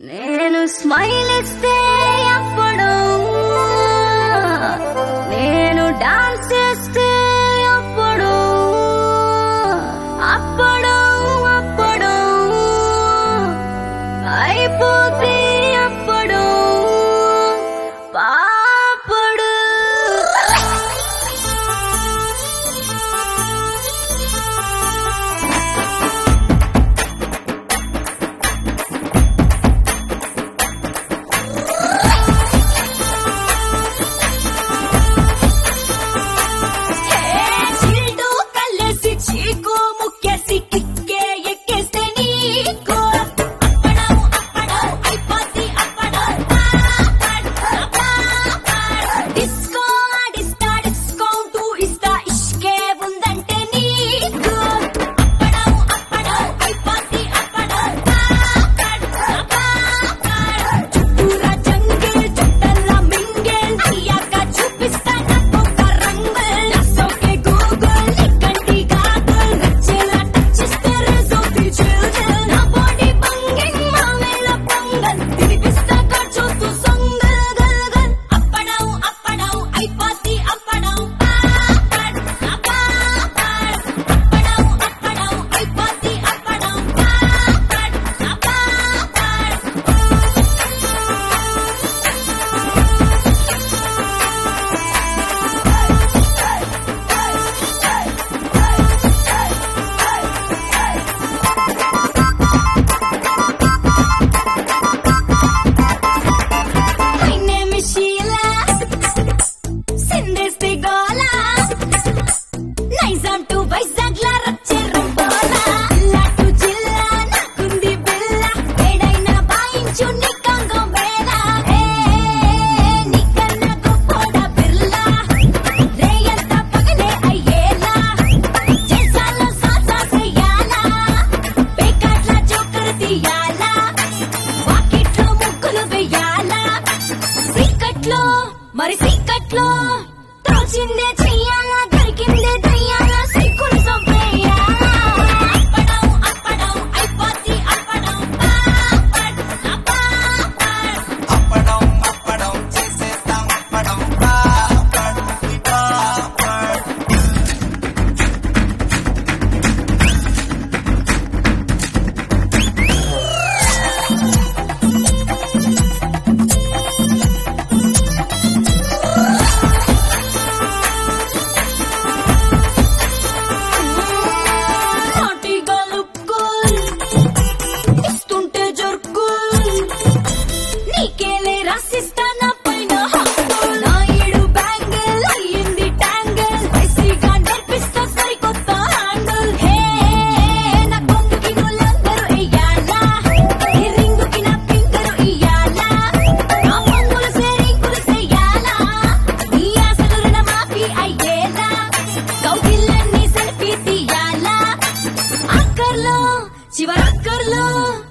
నేను స్మైల్ ఇస్తే అప్పుడు నేను డాన్స్ చేస్తే అప్పుడు అప్పుడు అప్పుడు అయిపోతే అప్పుడు పాపడు చిల్డు కల్లేసి చీకు ముక్కేసి కిక్కే ఎక్కేస్తే నీకు అప్పడం అప్పడం అయిపోద్ది అప్పడం డిస్కో ఆడిస్తా డిస్కౌంట్ ఇస్తా ఇష్కే ఉందంటే నీకు అప్పడం అప్పడం అయిపోద్ది అప్పడం చుట్టూరా జంగిల్ చుట్టల్లా మింగిల్ అయ్యాక చూపిస్తా నాకొక రంగుల్ నసోకే గూగుల్ నికంటి గాగుల్ నచ్చేలా టచ్ ఇస్తే రిజోకి చిల్జిల్ నా బాడీ బంగింగ్ మామేల పొంగల్ తినిపిస్తా చూస్తూ సొంగల్ గల్ గల్ అప్పడం అప్పడం అయిపోద్ది అప్పడం పాపడ్ అపాపడ్ అప్పడం అప్పడం అయిపోద్ది అప్పడం papad అపాపడ్ My name is Sheila. సిందేస్తే గోలా నైజాం టు వైజాగ్ లా రచ్చే రంగోలా జిల్లా టు జిల్లా నాకుంది బిల్ల ఏడైనా బాయించు నీ కంగం వేళ ఏ నీకన్నా గొప్పోడా బిర్లా రేయంతా పగలే అయ్యేలా చేసాలో సాసా చెయ్యాలా పేకాట్ల జోకర్ తీయాలా వాకిట్లో ముగ్గులు వెయ్యాలా సీకట్లో మరి సీకట్లో తోచిందే చెయ్యాలా దొరికిందే దయ్యాలా సిక్కులు చంపేయాలా అప్పడం అప్పడం అయిపోద్ది అప్పడం పాపడ్ అపాపడ్ అప్పడం అప్పడం చేసేస్తాం అప్పడం పాపడ్ పాపడ్ నాటిగా లుక్కుల్ ఇస్తుంటే జర్కుల్ నీకేలే రాసిస్తా నా పైన హక్కుల్ నా ఏడు బ్యాంగిల్ అయ్యింది ట్యాంగిల్ ఐసీగా నేర్పిస్తా సరికొత్త హ్యాండిల్ హే నా కొంగుకి నువ్వులందరూ ఎయ్యాలా ఈ రింగుకి నా పింకరు ఇయ్యాలా నా పొంగులు సేరింకులు చెయ్యాలా నీ ఆశలు రుణమాఫీ అయ్యేలా కౌగిల్లన్నీ సెల్ఫీ తీయాలా అక్కర్లో చివరక్కర్లో